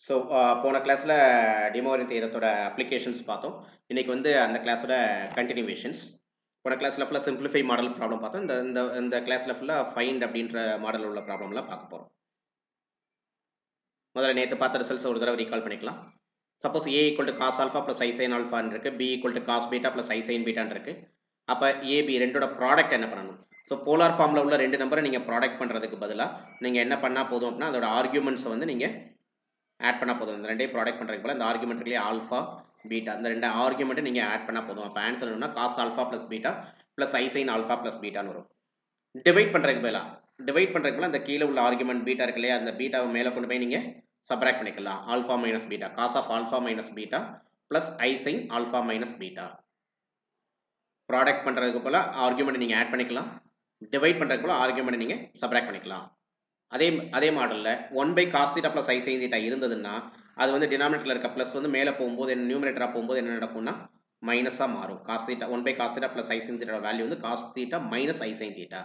So போன கிளாஸில் டிமோரின் தேரத்தோட applications பார்த்தோம் இன்னைக்கு வந்து அந்த கிளாஸோட கண்டினியூவேஷன்ஸ் போன கிளாஸில் ஃபுல்லாக சிம்பிளிஃபை மாடல் ப்ராப்ளம் பார்த்தோம் இந்த இந்த இந்த கிளாஸில் ஃபுல்லாக ஃபைண்ட் அப்படின்ற மாடல் உள்ள ப்ராப்ளம்லாம் பார்க்க போகிறோம் முதல்ல நேற்று பார்த்த ரிசல்ட்ஸ் ஒரு தடவை ரீகால் பண்ணிக்கலாம் suppose A equal to cos alpha plus i sine ஆல்ஃபான்னு இருக்குது B equal to cos beta plus i sine பீட்டான் இருக்குது அப்போ ஏபி ரெண்டோட ப்ராடக்ட் என்ன பண்ணணும் ஸோ போலார் ஃபார்மில் உள்ள ரெண்டு நம்பரை நீங்கள் ப்ராடக்ட் பண்ணுறதுக்கு பதிலாக நீங்கள் என்ன பண்ணால் போதும் அப்படின்னா அதோட ஆர்கியூமெண்ட்ஸை வந்து நீங்கள் ஆட் பண்ணால் போதும் இந்த ரெண்டையும் ப்ராடக்ட் பண்ணுறதுக்கு போல இந்த ஆர்குமெண்ட் இருக்குல்லையே ஆல்ஃபா பீட்டா இந்த ரெண்டு ஆர்குமெண்ட்டை நீங்கள் ஆட் பண்ணால் போதும் அப்போ ஆன்சர் என்னன்னா cos alpha plus beta plus i sine alpha plus பீட்டான்னு வரும் டிவைட் பண்ணுறதுக்கு பதிலாக டிவைட் பண்ணுறதுக்கு பதிலாக அந்த கீழே உள்ள ஆர்குமெண்ட் பீட்டா இருக்கு இல்லையா அந்த பீட்டாவை மேலே கொண்டு போய் நீங்கள் சப்ராக்ட் பண்ணிக்கலாம் alpha minus beta cos of alpha minus beta plus i sine alpha minus beta product பண்ணுறதுக்கு போல ஆர்குமெண்ட் நீங்கள் ஆட் பண்ணிக்கலாம் டிவைட் பண்ணுறதுக்கு போல ஆர்குமெண்ட் நீங்கள் சப்ராக்ட் பண்ணிக்கலாம் அதே அதே மாடலில் one by cos theta plus i sine theta இருந்ததுன்னா அது வந்து டினாமினேட்டரில் இருக்க ப்ளஸ் வந்து மேலே போகும்போது என்ன நியூமினேட்டராக போகும்போது என்ன நடக்கும்னா மைனஸாக மாறும் cos theta one by cos theta plus i sine theta value வந்து cos theta minus i sine theta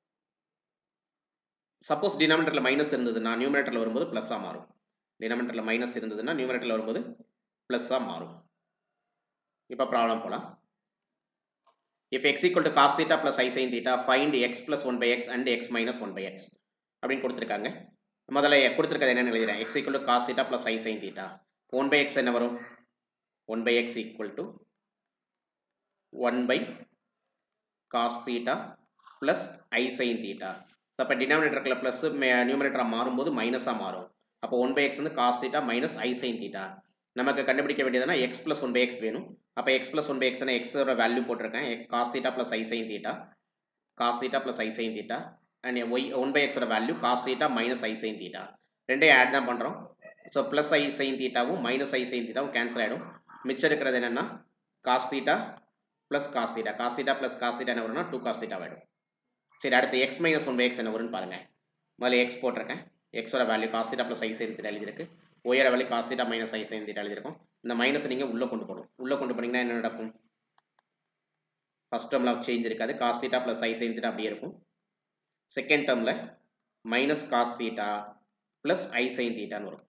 suppose டினாமினேட்டரில் மைனஸ் இருந்ததுன்னா நியூமினேட்டரில் வரும்போது ப்ளஸ்ஸாக மாறும் டினாமினேட்டரில் மைனஸ் இருந்ததுன்னா நியூமினேட்டரில் வரும்போது ப்ளஸ்ஸாக மாறும் இப்போ ப்ராப்ளம் போகலாம் if x equal to cos theta plus i sine theta find x plus one by x and x minus one by x அப்படின்னு கொடுத்துருக்காங்க முதல்ல கொடுத்துருக்கிறது என்னென்னு எழுதுறேன் x equal to cos theta plus i sine theta one by x என்ன வரும் one by x equal to one by cos theta plus i sine theta அப்போ டினாமினேட்டரில் ப்ளஸ் நியூமினேட்டராக மாறும்போது மைனஸாக மாறும் அப்போ ஒன் பை எக்ஸ் வந்து cos theta minus i sine theta நமக்கு கண்டுபிடிக்க வேண்டியதுனா x plus one by x வேணும் அப்போ எக்ஸ் ப்ளஸ் ஒன் பை எக்ஸ்னா எக்ஸோட வேல்யூ போட்டிருக்கேன் cos theta plus i sine theta cos theta plus i sine theta and y one by எக்ஸோட value cos theta minus i sine theta ரெண்டையும் add தான் பண்ணுறோம் so plus i sine தீட்டாவும் minus i sine தீட்டாவும் cancel ஆகிடும் மிச்சம் இருக்கிறது என்னென்னா cos theta plus cos theta cos theta plus cos theta என்ன வரும்னா டூ காஸ் தீட்டா ஆகிடும் சரி அடுத்து x minus one by x என்ன வரும்னு பாருங்கள் முதல்ல எக்ஸ் போட்டிருக்கேன் எக்ஸோட value cos theta plus i sine theta எழுதியிருக்கு ஒயர value cos theta minus i sine theta எழுதியிருக்கும் இந்த மைனஸை நீங்கள் உள்ளே கொண்டு போகணும் உள்ளே கொண்டு போனீங்கன்னா என்ன நடக்கும் ஃபஸ்ட் டேர்மில் சேஞ்ச் இருக்காது cos theta plus i sine theta அப்படியே இருக்கும் செகண்ட் டேர்மில் minus cos theta plus i sine தீட்டான்னு வரும்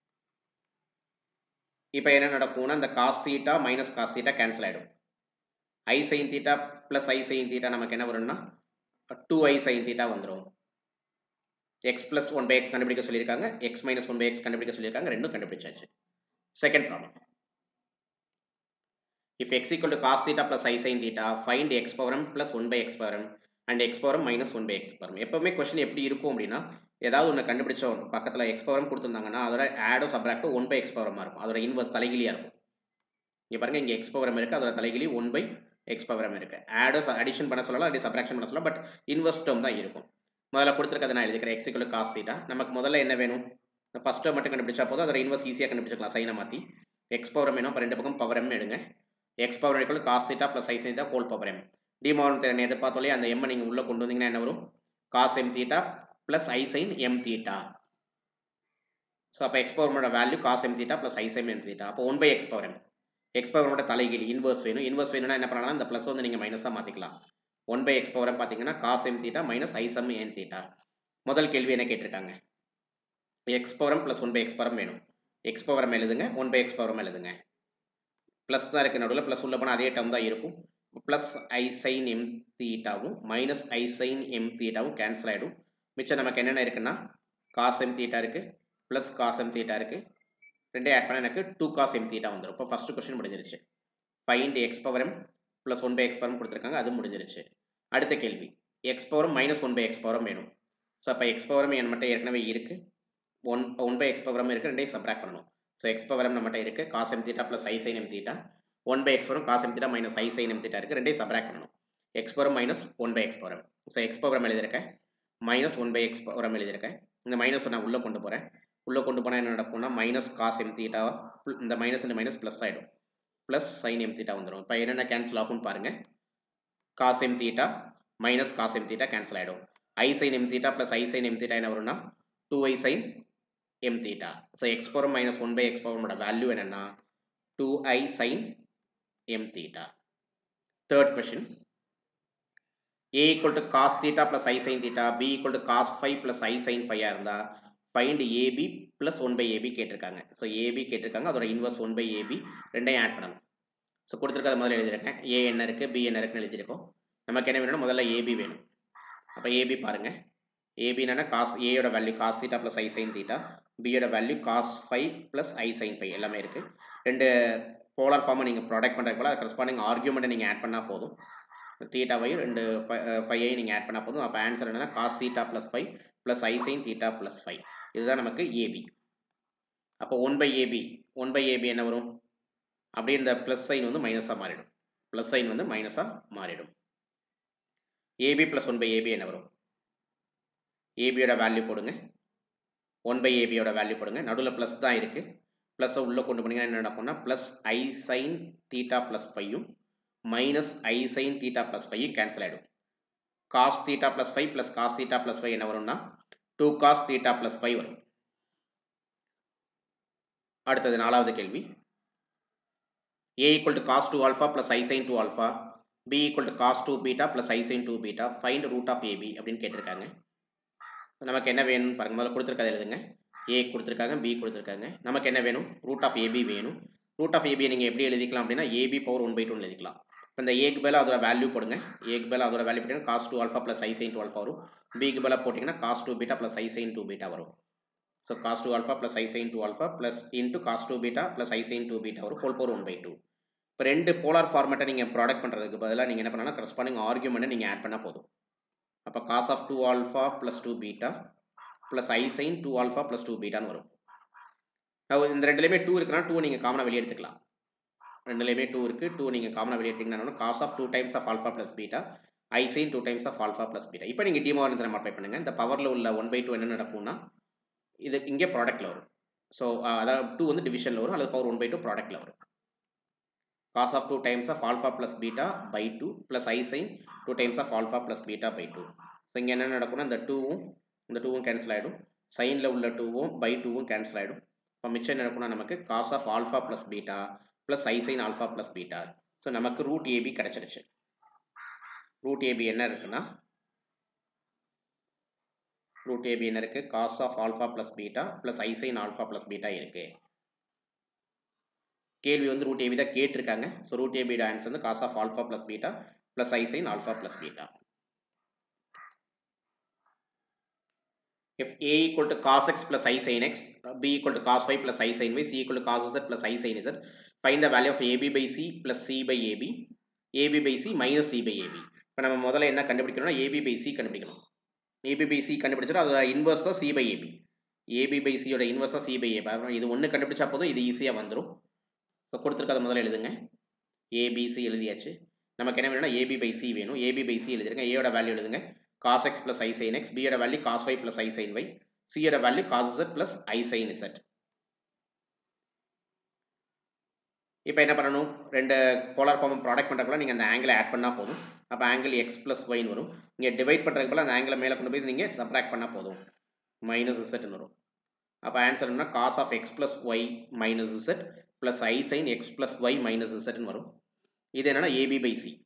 இப்போ என்ன நடக்கும்னா இந்த cos theta minus cos theta cancel ஆகிடும் i sine theta plus i sine theta நமக்கு என்ன வரும்னா டூ ஐ சைன் தீட்டா வந்துடும் x plus one by x கண்டுபிடிக்க சொல்லியிருக்காங்க x minus one by x கண்டுபிடிக்க சொல்லியிருக்காங்க ரெண்டும் கண்டுபிடிச்சாச்சு second problem if x equal to cos theta plus i sin theta find x power m plus 1 by x power m and x power m minus 1 by x power m எப்பவுமே question எப்படி இருக்கும் அப்படின்னா ஏதாவது ஒன்று கண்டுபிடிச்ச ஒன்று பக்கத்தில் X power m கொடுத்துருந்தாங்கன்னா அதோட ஆடோ சப்ராக்டோ ஒன் பை எக்ஸ் பவரமாக இருக்கும் அதோட இன்வர்ஸ் தலைகிலியாக இருக்கும் இங்கே பாருங்க இங்கே எக்ஸ் பவரம் இருக்குது அதோட தலைகிலி ஒன் பை எக்ஸ் பவரம் இருக்குது ஆடோ அடிஷன் பண்ண சொல்லலாம் அப்படி சப்ராக்ஷன் பண்ண சொல்லலாம் பட் இன்வர்ஸ் டேர்ம் தான் இருக்கும் முதல்ல கொடுத்துருக்கதை நான் எழுதிக்கிறேன் எக்ஸ் இக்குள்ள காஸ் சீட்டா நமக்கு முதல்ல என்ன வேணும் ஃபஸ்ட் டேர்ம் மட்டும் கண்டுபிடிச்சா போதும் அதோட இன்வர்ஸ் ஈஸியாக கண்டுபிடிச்சிக்கலாம் சைனை மாற்றி எக்ஸ் பவரம் வேணும் அப்போ ரெண்டு பக்கம் பவர் எம் எடுங்க x power equal cos theta plus i theta whole power m டிமாரன் திறன் எதை பார்த்தோலே அந்த எம்மை நீங்கள் உள்ளே கொண்டு வந்தீங்கன்னா என்ன வரும் cos m theta plus i sine m theta so அப்போ எக்ஸ் பவரோட value cos m theta plus i sine m theta அப்போ one by x power m x பவரோட தலைகீழ் இன்வர்ஸ் வேணும் இன்வர்ஸ் வேணும்னா என்ன பண்ணலாம் இந்த ப்ளஸ் வந்து நீங்கள் மைனஸாக மாற்றிக்கலாம் ஒன் பை எக்ஸ் பவர் பார்த்தீங்கன்னா cos m theta minus i sine n theta முதல் கேள்வி என்ன கேட்டிருக்காங்க x power m plus one by x power m வேணும் எக்ஸ் பவரம் எழுதுங்க ஒன் பை எக்ஸ் பவரம் எழுதுங்க ப்ளஸ் தான் இருக்குது நடுவில் ப்ளஸ் உள்ள போனால் அதே டேர்ம் தான் இருக்கும் ப்ளஸ் ஐ சைன் எம் தீட்டாவும் மைனஸ் ஐ சைன் எம் தீட்டாவும் கேன்சல் ஆகிடும் மிச்சம் நமக்கு என்னென்ன இருக்குன்னா காஸ் எம் தீட்டா இருக்குது ப்ளஸ் காஸ் எம் தீட்டா இருக்குது ரெண்டே ஆட் பண்ணால் எனக்கு டூ காஸ் எம் தீட்டா வந்துடும் இப்போ ஃபஸ்ட்டு கொஸ்டின் முடிஞ்சிருச்சு find x power m plus one by x power m கொடுத்துருக்காங்க அது முடிஞ்சிருச்சு அடுத்த கேள்வி x power m minus one by x power m வேணும் ஸோ அப்போ எக்ஸ் பவரம் என் மட்டும் ஏற்கனவே இருக்குது one one by x power m இருக்குது ரெண்டையும் சப்ராக்ட் பண்ணணும் ஸோ எக்ஸ் பவர் எம் நம்மகிட்ட இருக்குது cos m theta plus i sine m theta one by x வரும் cos m theta minus i sine m theta இருக்குது ரெண்டையும் சப்ராக்ட் பண்ணணும் x power minus one by x power so x power எழுதியிருக்கேன் minus one by x power எழுதியிருக்கேன் இந்த minus நான் உள்ளே கொண்டு போகிறேன் உள்ளே கொண்டு போனால் என்ன நடக்கும்னா மைனஸ் காஸ் எம் தீட்டா இந்த மைனஸ் இந்த மைனஸ் ப்ளஸ் ஆகிடும் ப்ளஸ் சைன் எம் தீட்டா வந்துடும் இப்போ என்னென்ன கேன்சல் ஆகும்னு பாருங்கள் cos m theta minus cos m theta cancel ஆகிடும் i sine m theta plus i sine m theta என்ன வரும்னா two i sine m theta. So x power minus 1 by x power ஓட value என்னன்னா 2i sin m theta. Third question. a equal to cos theta plus i sin theta, b equal to cos phi plus i sin phi இருந்தா find ab plus one by AB கேட்டிருக்காங்க so AB கேட்டிருக்காங்க அதோட inverse one by AB ரெண்டையும் add பண்ணணும் so கொடுத்துருக்கத முதல்ல எழுதியிருக்கேன் ஏ என்ன இருக்குது பி என்ன இருக்குன்னு எழுதியிருக்கோம் நமக்கு என்ன வேணும்னா முதல்ல ஏபி வேணும் அப்போ ஏபி பாருங்கள் ஏபி என்னன்னா காஸ் ஏயோட value cos theta plus i sine theta பியோட value cos five plus i sine five எல்லாமே இருக்குது ரெண்டு போலார் ஃபார்மை நீங்கள் ப்ராடக்ட் பண்ணுறதுக்கு போல கரஸ்பாண்டிங் ஆர்கியூமெண்ட்டை நீங்கள் ஆட் பண்ணால் போதும் தீட்டாவையும் ரெண்டு ஃபைவையும் நீங்கள் ஆட் பண்ணால் போதும் அப்போ ஆன்சர் என்னன்னா cos theta plus five plus i sine theta plus five இதுதான் நமக்கு ஏபி அப்போ one by AB one by AB என்ன வரும் அப்படியே இந்த ப்ளஸ் சைன் வந்து மைனஸாக மாறிடும் ப்ளஸ் சைன் வந்து மைனஸாக மாறிடும் AB plus one by AB என்ன வரும் ஏபியோட வேல்யூ போடுங்க ஒன் பை ஏபியோட வேல்யூ போடுங்க நடுவில் ப்ளஸ் தான் இருக்குது ப்ளஸ்ஸை உள்ளே கொண்டு போனீங்கன்னா என்ன நடக்கும்னா plus i sine theta plus ஃபையும் minus i sine theta plus ஃபையும் கேன்சல் ஆகிடும் cos theta plus five plus cos theta plus five என்ன வரும்னா two cos theta plus five வரும் அடுத்தது நாலாவது கேள்வி A equal to cos two alpha plus i sine two alpha B equal to cos two beta plus i sine two beta find root of AB அப்படின்னு கேட்டிருக்காங்க நமக்கு என்ன வேணும்னு பாருங்க முதல்ல கொடுத்துருக்காது எழுதுங்க ஏ கொடுத்துருக்காங்க பி கொடுத்துருக்காங்க நமக்கு என்ன வேணும் ரூட் ஆஃப் ஏபி வேணும் ரூட் ஆஃப் ஏபியை நீங்கள் எப்படி எழுதிக்கலாம் அப்படின்னா AB power one by two எழுதிக்கலாம் இப்போ இந்த ஏக்கு பேல அதோட வேல்யூ போடுங்க ஏக்கு பேல அதோட வேல்யூ போட்டிங்கன்னா cos two alpha plus i sine two alpha வரும் பிக்கு பேல போட்டிங்கன்னா cos two beta plus i sine two beta வரும் so cos two alpha plus i sine two alpha plus into cos two beta plus i sine two beta வரும் whole power one by two இப்போ ரெண்டு polar ஃபார்மேட்டை நீங்கள் product பண்ணுறதுக்கு பதிலாக நீங்கள் என்ன பண்ணலாம் கரஸ்பாண்டிங் ஆர்குமெண்ட்டை நீங்கள் ஆட் பண்ணால் போதும் அப்போ cos of two alpha plus two beta plus i sine two alpha plus two பீட்டான்னு வரும் இந்த ரெண்டுலேயுமே டூ இருக்குன்னா டூ நீங்கள் காமனாக வெளியே எடுத்துக்கலாம் ரெண்டுலேயுமே டூ இருக்குது டூ நீங்கள் காமனாக வெளியே எடுத்தீங்கன்னா cos of two times of alpha plus beta i sine two times of alpha plus beta இப்போ நீங்கள் டிமார்னத்தில் அப்ளை பண்ணுங்கள் இந்த பவரில் உள்ள ஒன் பை டூ என்ன நடக்கும்னா இது இங்கே ப்ராடக்ட்டில் வரும் ஸோ அதாவது டூ வந்து டிவிஷனில் வரும் அல்லது பவர் ஒன் பை டூ ப்ராடக்ட்டில் வரும் cos of 2 times of alpha plus beta by 2 plus i sin 2 times of alpha plus beta by 2 so இங்கே என்ன நடக்கும்னா இந்த டூவும் இந்த டூவும் கேன்சல் ஆகிடும் சைனில் உள்ள டூவும் பை டூவும் கேன்சல் ஆகிடும் இப்போ மிச்சம் என்ன நடக்கும்னா நமக்கு cos of alpha plus beta plus i sine alpha plus beta so நமக்கு ரூட் ஏபி கிடச்சிருச்சு ரூட் ஏபி என்ன இருக்குன்னா ரூட் ஏபி என்ன இருக்குது cos of alpha plus beta plus i sine alpha plus beta இருக்குது கேள்வி வந்து ரூட் ஏபி தான் கேட்டிருக்காங்க ஸோ ரூட் ஏபியோட ஆன்சர் வந்து cos of alpha plus beta plus i sine alpha plus beta if a equal to cos x plus i sin x b equal to cos y plus i sin y c equal to cos z plus i sin z find the value of ab by c plus c by ab ab by c minus c by ab இப்போ நம்ம முதல்ல என்ன கண்டுபிடிக்கணும்னா ab by c கண்டுபிடிக்கணும் ab by c கண்டுபிடிச்சா அதோட inverse தான் c by ab ab by c யோட இன்வர்ஸ் தான் c by ab இது ஒன்று கண்டுபிடிச்சா போதும் இது ஈஸியாக வந்துடும் ஸோ கொடுத்துருக்கத முதல்ல எழுதுங்க ஏபிசி எழுதியாச்சு நமக்கு என்ன வேணும்னா ஏபி பை சி வேணும் ஏபி பை சி எழுதிருங்க ஏயோட வேல்யூ எழுதுங்க cos x plus i sine x பியோட value cos y plus i sine y சியோட value cos z plus i sine z இப்போ என்ன பண்ணணும் ரெண்டு போலார் ஃபார்ம் ப்ராடக்ட் பண்ணுறக்குள்ள நீங்கள் அந்த ஆங்கிளை ஆட் பண்ணால் போதும் அப்போ ஆங்கிள் எக்ஸ் ப்ளஸ் ஒய்னு வரும் இங்கே டிவைட் பண்ணுறதுக்கு போல அந்த ஆங்கிளை மேலே கொண்டு போய் நீங்கள் சப்ராக்ட் பண்ணால் போதும் மைனஸ் இசட்னு வரும் அப்போ ஆன்சர் என்ன cos of x plus y minus z plus i sine x plus y minus இசட்னு வரும் இது என்னன்னா ஏபி பை சி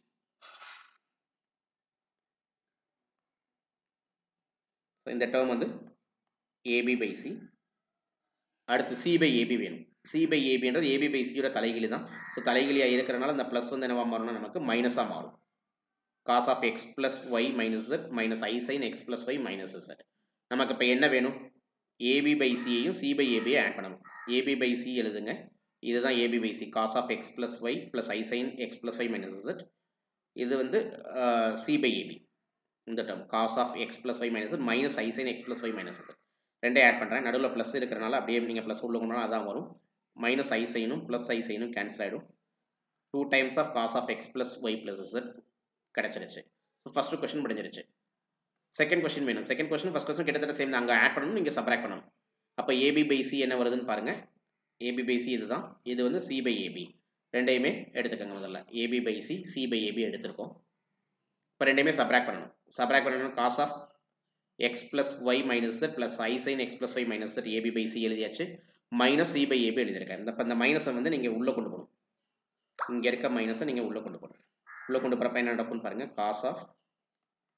இந்த டேர்ம் வந்து ஏபி பை சி அடுத்து சி பை ஏபி வேணும் சி பை ஏபின்றது ஏபி பை சியோட தலைகிலி தான் ஸோ தலைகிலியாக இருக்கிறனால இந்த ப்ளஸ் வந்து என்னவா மாறும்னா நமக்கு மைனஸாக மாறும் cos of x plus y minus z minus i sine x plus y minus z நமக்கு இப்போ என்ன வேணும் ஏபி பை சியையும் சி பை ஏபியை ஆட் பண்ணணும் ஏபி பை சி எழுதுங்க இதுதான் a b by c cos of x plus y plus i sine x plus y minus z இது வந்து சி பை ஏபி இந்த term cos of x plus y minus minus i sine x plus y minus z ரெண்டே add பண்ணுறேன் நடுவில் plus இருக்கிறனால அப்படியே நீங்கள் plus உள்ள கொண்டாலும் அதான் வரும் மைனஸ் ஐ சைனும் ப்ளஸ் ஐ சைனும் கேன்சல் ஆகிடும் two times of cos of x plus y plus z கிடச்சிருச்சு ஸோ ஃபஸ்ட்டு கொஸ்டின் முடிஞ்சிருச்சு செகண்ட் கொஸ்டின் வேணும் செகண்ட் கொஸ்டின் ஃபஸ்ட் கொஸ்டின் கிட்டத்தட்ட சேம் அங்கே ஆட் பண்ணணும் நீங்கள் சப்ராக்ட் பண்ணணும் அப்போ ஏபி பை சி என்ன வருதுன்னு பாருங்கள் ஏபி பை சி இதுதான் இது வந்து சி பை ஏபி ரெண்டையுமே எடுத்துக்கோங்க முதல்ல a b by c c by a b எடுத்திருக்கோம் இப்போ ரெண்டையுமே சப்ராக்ட் பண்ணணும் சப்ராக்ட் பண்ணணும் cos of x plus y minus plus i sine x plus y minus a b by c எழுதியாச்சு மைனஸ் சி பை ஏபி எழுதியிருக்கேன் இந்த இப்போ இந்த மைனஸை வந்து நீங்கள் உள்ளே கொண்டு போகணும் இங்கே இருக்க மைனஸை நீங்கள் உள்ளே கொண்டு போகணும் உள்ளே கொண்டு போகிறப்ப என்ன நடக்கும்னு பாருங்கள் cos of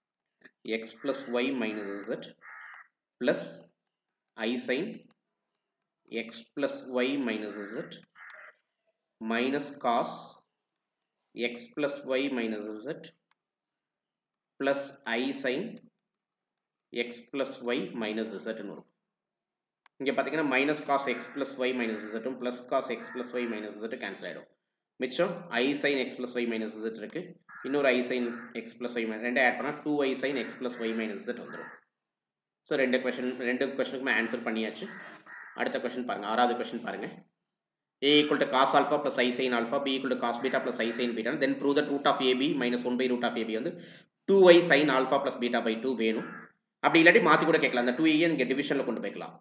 x plus y minus z plus i sine x plus y minus z minus cos x plus y minus z plus i sine x plus y minus இசட்னு வரும் இங்கே பார்த்தீங்கன்னா minus cos x plus y minus இசட்டும் plus cos x plus y minus z cancel ஆகிடும் மிச்சம் i sine x plus y minus z இருக்குது இன்னொரு i sine x plus y minus ரெண்டே ஆட் பண்ணால் two i sine x plus y minus z வந்துடும் so ரெண்டு question ரெண்டு கொஷனுக்குமே ஆன்சர் பண்ணியாச்சு அடுத்த கொஷின் பாருங்கள் ஆறாவது கொஷின் பாருங்கள் a equal to cos alpha plus i sin alpha b equal to cos beta plus i sin beta then prove the root of ab minus 1 by root of ab வந்து 2i sin alpha plus beta by 2 வேணும் அப்படி இல்லாட்டி மாற்றி கூட கேட்கலாம் அந்த two ஐயை இங்கே டிவிஷனில் கொண்டு போய்க்கலாம்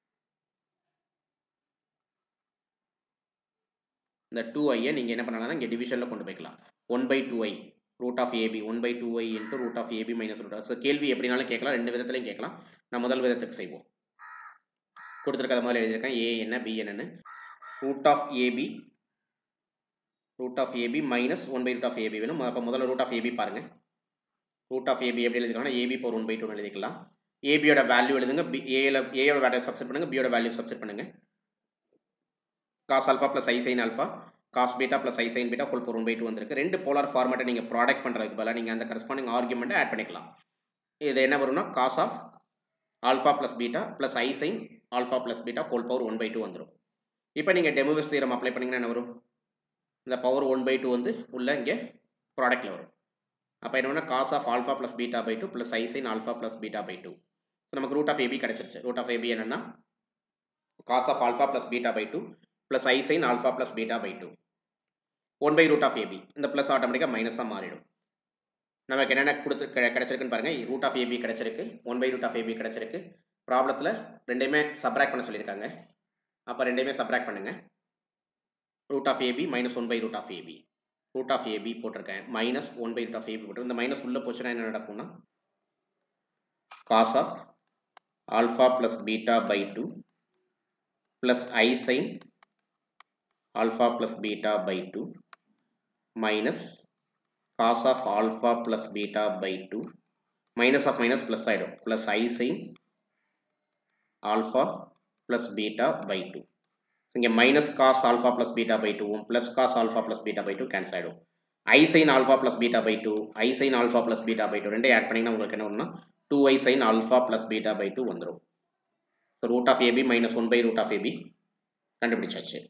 இந்த டூ ஐயை நீங்கள் என்ன பண்ணலாம்னா இங்கே டிவிஷனில் கொண்டு போய்க்கலாம் one by two i root of a b one by two i into root of a b minus root so கேள்வி எப்படினாலும் கேட்கலாம் ரெண்டு விதத்துலையும் கேட்கலாம் நான் முதல் விதத்துக்கு செய்வோம் கொடுத்துருக்கத முதல்ல எழுதியிருக்கேன் ஏ என்ன பி என்னன்னு root of a b root of a b minus one by root of AB வேணும் அப்போ முதல்ல ரூட் ஆஃப் ஏபி பாருங்கள் ரூட் ஆஃப் ஏபி எப்படி எழுதிக்கலாம்னா a b power one by two எழுதிக்கலாம் ஏபியோட வேல்யூ எழுதுங்க பி ஏல ஏயோட வேல்யூ சப்ஸ்ட் பண்ணுங்க பியோட வேல்யூ சப்ஸ்ட் பண்ணுங்க cos alpha plus i sine alpha cos beta plus i sine beta full power one by two வந்திருக்கு ரெண்டு போலார் ஃபார்மேட்டை நீங்கள் ப்ராடக்ட் பண்ணுறதுக்கு பதிலாக நீங்கள் அந்த கரஸ்பாண்டிங் ஆர்குமெண்ட்டை ஆட் பண்ணிக்கலாம் இது என்ன வரும்னா cos of alpha plus beta plus i sine alpha plus beta whole power one by two வந்துடும் இப்போ நீங்கள் டெமோவிஸ் தீரம் அப்ளை பண்ணிங்கன்னா என்ன வரும் இந்த பவர் ஒன் பை டூ வந்து உள்ள இங்கே ப்ராடக்ட்டில் வரும் அப்போ என்ன cos of alpha plus beta by two plus i sine alpha plus beta by two நமக்கு ரூட் ஆஃப் ஏபி கிடச்சிருச்சு ரூட் ஆஃப் ஏபி என்னென்னா cos of alpha plus beta by two plus i sine alpha plus beta by two one by root of a b இந்த plus ஆட்டோமேட்டிக்காக மைனஸாக மாறிடும் நமக்கு என்னென்ன கொடுத்து கிடச்சிருக்குன்னு பாருங்கள் ரூட் ஆஃப் ஏபி கிடச்சிருக்கு one by root of a b கிடச்சிருக்கு ப்ராப்ளத்தில் ரெண்டையுமே சப்ராக்ட் பண்ண சொல்லியிருக்காங்க அப்போ ரெண்டையுமே சப்ராக்ட் பண்ணுங்க root of a b minus one by root of a b root of a b போட்டிருக்கேன் minus one by root of a b போட்டிருக்கேன் இந்த மைனஸ் உள்ள போச்சுன்னா என்ன நடக்கும்னா cos of alpha plus beta by two plus i sine alpha plus beta by two minus cos of alpha plus beta by two minus of minus plus ஆகிடும் plus i sine alpha plus beta by two இங்கே minus cos alpha plus beta by டூவும் plus cos alpha plus beta by two cancel ஆகிடும் i sine alpha plus beta by two i sine alpha plus beta by two ரெண்டே add பண்ணிங்கன்னா உங்களுக்கு என்ன ஒன்றுனா two i sine alpha plus beta by two வந்துடும் so root of a b minus one by root of a b கண்டுபிடிச்சாச்சு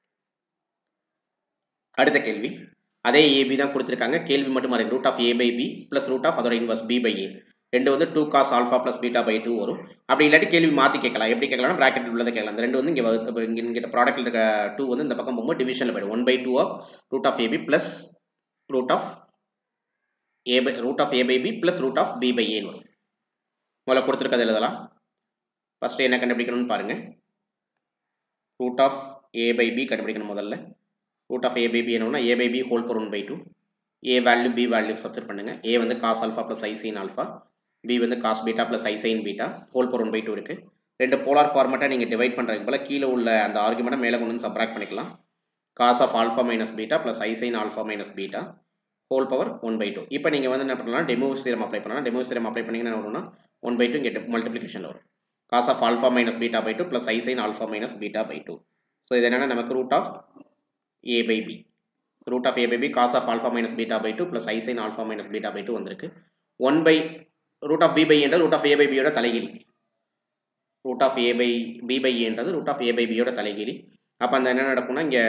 அடுத்த கேள்வி அதே ஏபி தான் கொடுத்துருக்காங்க கேள்வி மட்டும் மாறி root of a by b plus root of அதோட இன்வர்ஸ் பி பை ஏ ரெண்டு வந்து two cos alpha plus beta by two வரும் அப்படி இல்லாட்டி கேள்வி மாற்றி கேட்கலாம் எப்படி கேட்கலாம் ப்ராக்கெட் உள்ளதை கேட்கலாம் இந்த ரெண்டு வந்து இங்கே இப்போ இங்கே இங்கே ப்ராடக்ட்டில் இருக்க டூ வந்து இந்த பக்கம் போகும்போது டிவிஷனில் போய்டும் one by two of root of a b plus root of a by root of a by b plus root of b by ஏன்னு வரும் முதல்ல கொடுத்துருக்கது எழுதலாம் ஃபஸ்ட்டு என்ன கண்டுபிடிக்கணும்னு பாருங்கள் root of a by b கண்டுபிடிக்கணும் முதல்ல root of a by b என்னன்னா a by b whole power one by two a value b value substitute பண்ணுங்கள் ஏ வந்து cos alpha plus i sine alpha B வந்து cos beta plus i sine beta whole power one by two இருக்குது ரெண்டு polar ஃபார்மேட்டை நீங்கள் divide பண்ணுறதுக்கு போல் கீழே உள்ள அந்த ஆர்குமெண்ட்டை மேலே கொண்டு வந்து சப்ராக்ட் பண்ணிக்கலாம் cos of alpha minus beta plus i sine alpha minus beta whole power one by two இப்போ நீங்கள் வந்து என்ன பண்ணலாம் டெமோ சீரம் அப்ளை பண்ணலாம் டெமோ சீரம் அப்ளை பண்ணிங்கன்னா என்ன வரும்னா ஒன் பை டூ இங்கே மல்டிப்ளிகேஷனில் வரும் cos of alpha minus beta by two plus i sine alpha minus beta by two so இது என்னென்னா நமக்கு root of a by b so root of a by B cos of alpha minus beta by two plus i sine alpha minus beta by two வந்திருக்கு one by root of b by என்ற root of a by பியோட தலைகீழி root of a by b by என்றது root of a by பியோட தலைகீழி அப்போ அந்த என்ன நடக்கும்னா இங்கே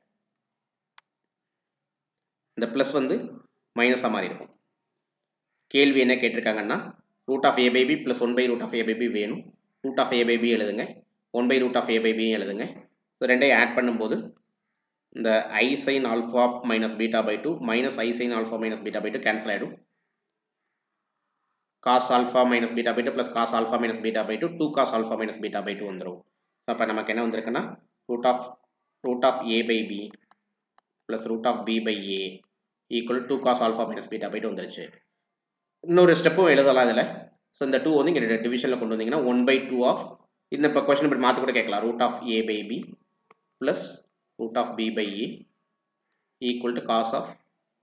இந்த ப்ளஸ் வந்து மைனஸாக மாறி இருக்கும் கேள்வி என்ன கேட்டிருக்காங்கன்னா root of a by b plus one by root of a by b வேணும் root of a by b எழுதுங்க one by root of a by b எழுதுங்க ஸோ ரெண்டையும் ஆட் பண்ணும்போது இந்த i sine alpha minus beta by two minus i sine alpha minus beta by two cancel ஆகிடும் cos alpha minus beta by two plus cos alpha minus beta by two two cos alpha minus beta by two வந்துடும் அப்போ நமக்கு என்ன வந்திருக்குன்னா root of root of a by b plus root of b by a equal to cos alpha minus beta by two வந்துருச்சு இன்னொரு ஸ்டெப்பும் எழுதலாம் இதில் so இந்த டூ வந்து இங்கே டிவிஷனில் கொண்டு வந்தீங்கன்னா ஒன் பை டூ ஆஃப் இந்த இப்போ கொஸ்டின் இப்படி மாற்றி கூட கேட்கலாம் root of a by b plus root of b by a equal to cos of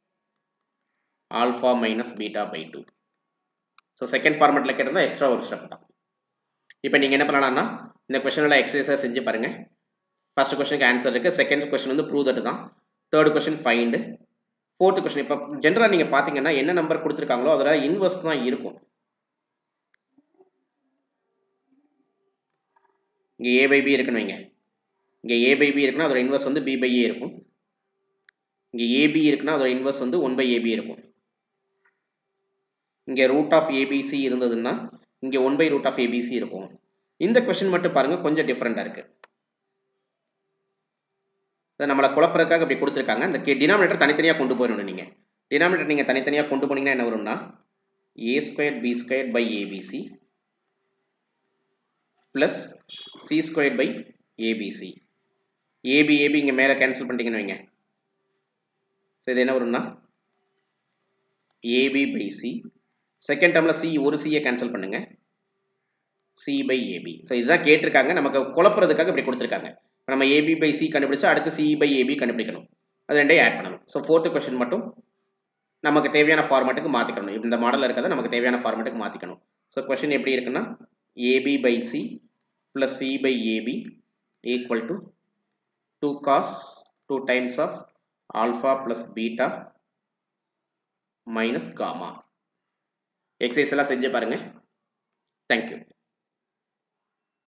alpha minus beta by 2 so second ஃபார்மெட்டில் கேட்டிருந்தா எக்ஸ்ட்ரா ஒரு ஸ்டெப் தான் இப்போ நீங்கள் என்ன பண்ணலாம்னா இந்த கொஷனில் எக்ஸசைஸாக செஞ்சு பாருங்கள் ஃபர்ஸ்ட் கொஸ்டினுக்கு ஆன்சர் இருக்குது செகண்ட் கொஸ்டின் வந்து ப்ரூவ் தட் தான் third question find fourth question இப்போ ஜென்ரலாக நீங்கள் பார்த்தீங்கன்னா என்ன நம்பர் கொடுத்துருக்காங்களோ அதில் இன்வெஸ்ட் தான் இருக்கும் இங்கே ஏ பை பி இருக்குன்னு வைங்க இங்கே ஏ பை பி இருக்குன்னா அதோட இன்வெஸ்ட் வந்து பி பை ஏ இருக்கும் இங்கே ஏபி இருக்குன்னா அதோட இன்வெர்ஸ் வந்து ஒன் பை ஏபி இருக்கும் இங்கே ரூட் ஆஃப் ஏபிசி இருந்ததுன்னா இங்கே one by root of a b c இருக்கும் இந்த கொஸ்டின் மட்டும் பாருங்கள் கொஞ்சம் டிஃப்ரெண்ட்டாக இருக்குது இதை நம்மளை குழப்பறதுக்காக இப்படி கொடுத்துருக்காங்க இந்த கே டினாமினேட்டர் தனித்தனியாக கொண்டு போயிடணும் நீங்கள் டினாமினேட்டர் நீங்கள் தனித்தனியாக கொண்டு போனீங்கன்னா என்ன வரும்னா a square b square by a b c plus c square by a b c a b a b இங்கே மேலே கேன்சல் பண்ணிட்டீங்கன்னு வைங்க ஸோ இது என்ன வரும்னா ஏபி பை சி செகண்ட் டேர்மில் சி ஒரு சியை கேன்சல் பண்ணுங்கள் சி பை ஏபி ஸோ இதுதான் கேட்டிருக்காங்க நமக்கு குழப்பறதுக்காக இப்படி கொடுத்துருக்காங்க இப்போ நம்ம ஏபி பை சி கண்டுபிடிச்சா அடுத்து சி பை ஏபி கண்டுபிடிக்கணும் அது ரெண்டையும் ஆட் பண்ணணும் ஸோ ஃபோர்த்து கொஸ்டின் மட்டும் நமக்கு தேவையான ஃபார்மேட்டுக்கு மாற்றிக்கணும் இந்த மாடலில் இருக்கிறத நமக்கு தேவையான ஃபார்மேட்டுக்கு மாற்றிக்கணும் ஸோ கொஸ்டின் எப்படி இருக்குன்னா a b by c plus c by a b equal to two cos two times of alpha plus beta minus gamma exercise எல்லாம் செஞ்சு பாருங்கள் தேங்க்யூ